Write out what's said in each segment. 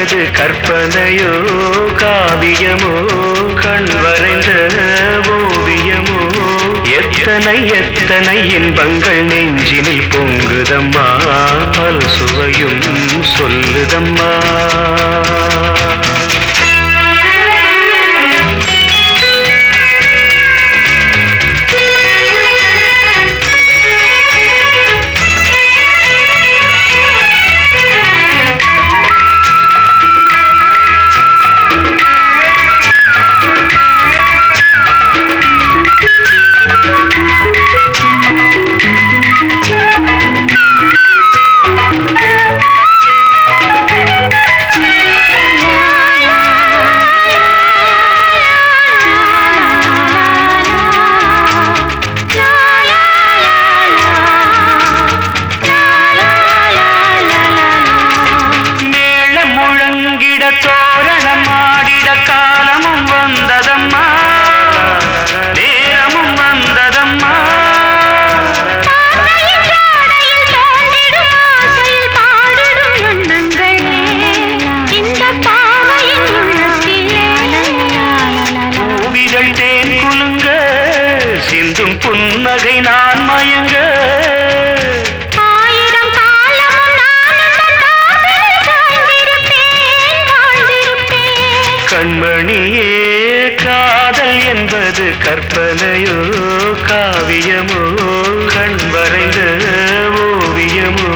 என்பது கற்பனையோ காவியமோ கண் வரைந்த ஓவியமோ எத்தனை எத்தனை இன்பங்கள் நெஞ்சினில் பொங்குதம்மா பல் சுவையும் சொல்லுதம்மா மேளம் முழங்கிட தோரணம் ஆடிட காலமும் வந்ததம்மா நேரமும் வந்ததம்மா பூவிகள் தேன் குலுங்க சிந்தும் புன்னகை நான் மயங்க கண்மணியே காதல் என்பது கற்பனையோ காவியமோ கண் வரைந்த ஓவியமோ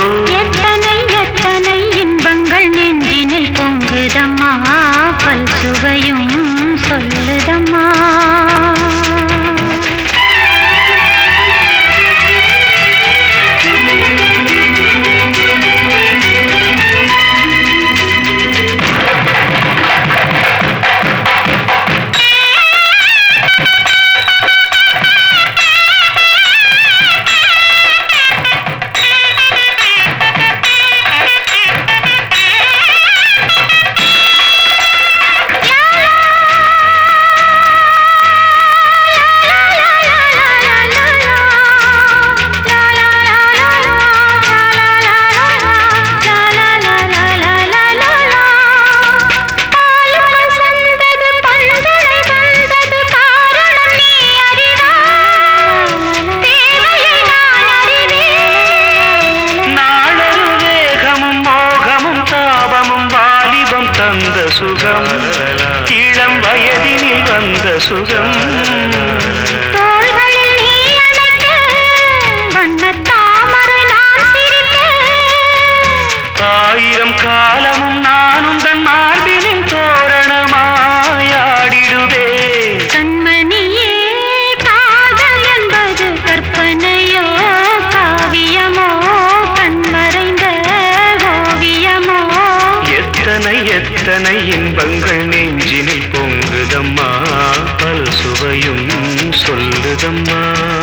பல் சுவையும் சொல்லுதம்மா நாளொரு வேகமும் மோகமும் தாபமும் வாலிபம் தந்த சுகம் இளம் வயதினில் வந்த சுகம் தோள்களில் நீ அணைக்க, வண்ணத் தாமரை நான் சிரிக்க. ஆயிரம் காலமும் நானும் தன் மார்பினின் தோரணமாயாடிடுவே கண்மணியே, காதல் என்பது கற்பனையோ, காவியமோ, கண்மறைந்த ஓவியமோ. எத்தனை எத்தனை இன்பங்கள் நெஞ்சினில் பொங்குதம்மா பல் சுவையும் சொல்லுதம்மா